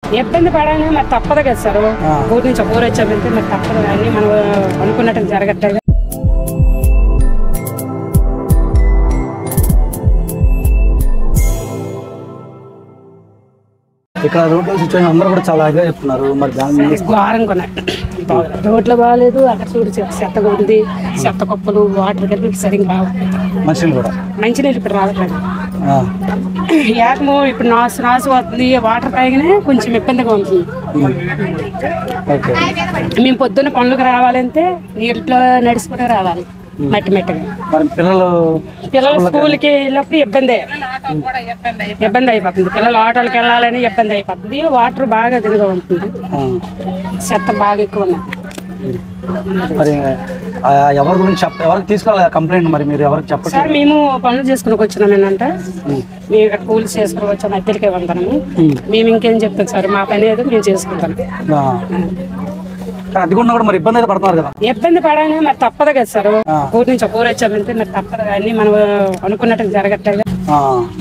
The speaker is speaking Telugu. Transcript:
ఇబ్బంది పడాలి మరి తప్పదు కదా సార్ ఆ. ఊరి నుంచి ఊరు వచ్చామంటే మరి తప్పదు అన్ని మనం అనుకున్నట్టు జరగట్లేదు ఇక్కడ రోడ్ల సిచ్యువేషన్ అందరూ కూడా చాలా ఇదిగా చెప్తున్నారు మరి దాని మీద ఘోరం కొన్నాయి రోడ్లు బాగాలేదు అక్కడ చూడు చెత్త చెత్తగా ఉంది చెత్త కుప్పలు వాటర్ కలిపి సరిగ్గా రావు మనుషులు కూడా మంచినీళ్ళు ఇప్పుడు రావట్లేదు ఆ, ఏకము ఇప్పుడు నాసు నాసు వస్తుంది వాటర్ తాగినే కొంచెం ఇబ్బందిగా ఉంటుంది ఓకే మేము పొద్దున్న పనులకు రావాలంటే నీటిలో నడుచుకుంటూ రావాలి మట్టి మట్టిగా మరి పిల్లలు పిల్లలు స్కూల్కి వెళ్ళినప్పుడు ఇబ్బంది ఇబ్బంది అయిపోతుంది పిల్లలు ఆటోలకు వెళ్ళాలని ఇబ్బంది అయిపోతుంది వాటర్ బాగా దిగుగా ఉంటుంది ఆ, చెత్త బాగా ఎక్కువ ఉన్నది మరి ఆ, ఎవరి గురించి చెప్ప ఎవరికి తీసుకోవాలి కంప్లైంట్ మరి మీరు ఎవరికి చెప్పండి సార్ మేము పనులు చేసుకుని వచ్చినాం ఏంటంటే మేము ఇక్కడ కూలి చేసుకుని వచ్చాము అద్దెలకే వందనము మేము ఇంకేం చెప్తాం సార్ మా పని ఏదో మేము చేసుకుంటాం ఆ. కానీ అది కూడా కూడా మరి ఇబ్బంది అయితే పడుతున్నారు కదా ఇబ్బంది పడాలి మరి తప్పదు కదా సార్ ఆ. ఊరి నుంచి ఊరు వచ్చామంటే మరి తప్పదు అన్ని మనం అనుకున్నట్టు జరగట్లేదు ఆ,